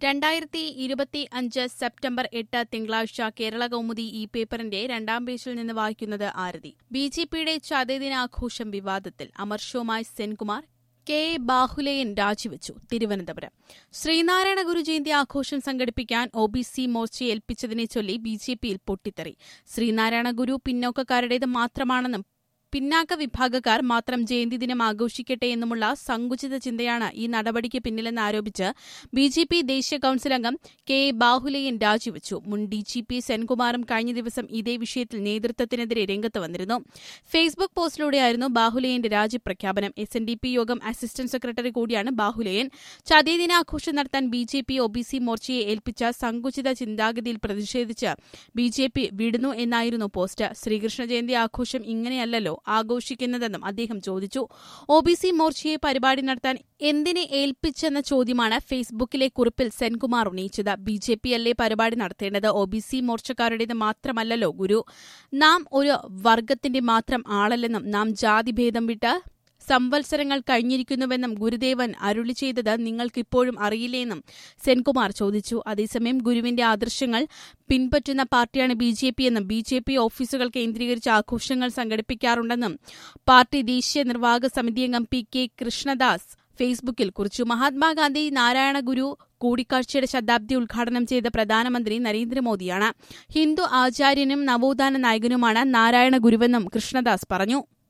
രണ്ടായിരത്തി ഇരുപത്തി അഞ്ച് സെപ്റ്റംബർ എട്ട് തിങ്കളാഴ്ച കേരള കൗമുദി ഈ പേപ്പറിന്റെ രണ്ടാം പേജിൽ നിന്ന് വായിക്കുന്നത് ആരതി ബി ജെ പിയുടെ ചതയദിനാഘോഷം വിവാദത്തിൽ അമർഷവുമായി സെൻകുമാർ കെ എ ബാഹുലേയൻ രാജിവെച്ചു തിരുവനന്തപുരം ശ്രീനാരായണ ഗുരു ജയന്തി ആഘോഷം സംഘടിപ്പിക്കാൻ ഒ ബി സി മോർച്ചയെ ഏൽപ്പിച്ചതിനെ ചൊല്ലി ബി ജെ പിയിൽ പൊട്ടിത്തെറി ശ്രീനാരായണ ഗുരു പിന്നോക്കക്കാരുടേത് മാത്രമാണെന്നും പിന്നാക്ക വിഭാഗക്കാർ മാത്രം ജയന്തി ദിനം ആഘോഷിക്കട്ടെ എന്നുമുള്ള സങ്കുചിത ചിന്തയാണ് ഈ നടപടിക്ക് പിന്നിലെന്ന് ആരോപിച്ച് ബി ജെ പി ദേശീയ കൌൺസിൽ അംഗം കെ എ ബാഹുലേയൻ രാജിവെച്ചു മുൻ ഡി ജി പി സെൻകുമാറും കഴിഞ്ഞ ദിവസം ഇതേ വിഷയത്തിൽ നേതൃത്വത്തിനെതിരെ രംഗത്ത് വന്നിരുന്നു ഫേസ്ബുക്ക് പോസ്റ്റിലൂടെയായിരുന്നു ബാഹുലേയന്റെ രാജിപ്രഖ്യാപനം S N D P Yogam assistant secretary കൂടിയാണ് ബാഹുലേയൻ ചതയദിനാഘോഷം നടത്താൻ B J P O B C മോർച്ചയെ ഏൽപ്പിച്ച സങ്കുചിത ചിന്താഗതിയിൽ പ്രതിഷേധിച്ച് ബി ജെ പി വിടുന്നു എന്നായിരുന്നു പോസ്റ്റ് ശ്രീകൃഷ്ണ ജയന്തി ആഘോഷം ഇങ്ങനെയല്ലല്ലോ ആഘോഷിക്കുന്നതെന്നും അദ്ദേഹം ചോദിച്ചു ഒ ബി സി മോർച്ചയെ പരിപാടി നടത്താൻ എന്തിനെ ഏൽപ്പിച്ചെന്ന ചോദ്യമാണ് ഫേസ്ബുക്കിലെ കുറിപ്പിൽ സെൻകുമാർ ഉന്നയിച്ചത് ബി ജെ പി അല്ലേ പരിപാടി നടത്തേണ്ടത് ഒ ബി സി മോർച്ചക്കാരുടേത് മാത്രമല്ലല്ലോ ഗുരു നാം ഒരു വർഗത്തിന്റെ മാത്രം ആളല്ലെന്നും നാം ജാതിഭേദം വിട്ട് സംവത്സരങ്ങൾ കഴിഞ്ഞിരിക്കുന്നുവെന്നും ഗുരുദേവൻ അരുളി ചെയ്തത് നിങ്ങൾക്കിപ്പോഴും അറിയില്ലേന്നും സെൻകുമാർ ചോദിച്ചു അതേസമയം ഗുരുവിന്റെ ആദർശങ്ങൾ പിൻപറ്റുന്ന പാർട്ടിയാണ് ബി ജെ പി എന്നും ബി ജെ പി ഓഫീസുകൾ കേന്ദ്രീകരിച്ച് ആഘോഷങ്ങൾ സംഘടിപ്പിക്കാറുണ്ടെന്നും പാർട്ടി ദേശീയ നിർവാഹക സമിതി അംഗം പി കെ കൃഷ്ണദാസ് ഫേസ്ബുക്കിൽ കുറിച്ചു മഹാത്മാഗാന്ധി നാരായണ ഗുരു കൂടിക്കാഴ്ചയുടെ ശതാബ്ദി ഉദ്ഘാടനം ചെയ്ത പ്രധാനമന്ത്രി നരേന്ദ്രമോദിയാണ് ഹിന്ദു ആചാര്യനും നവോത്ഥാന നായകനുമാണ് നാരായണ ഗുരുവെന്നും കൃഷ്ണദാസ് പറഞ്ഞു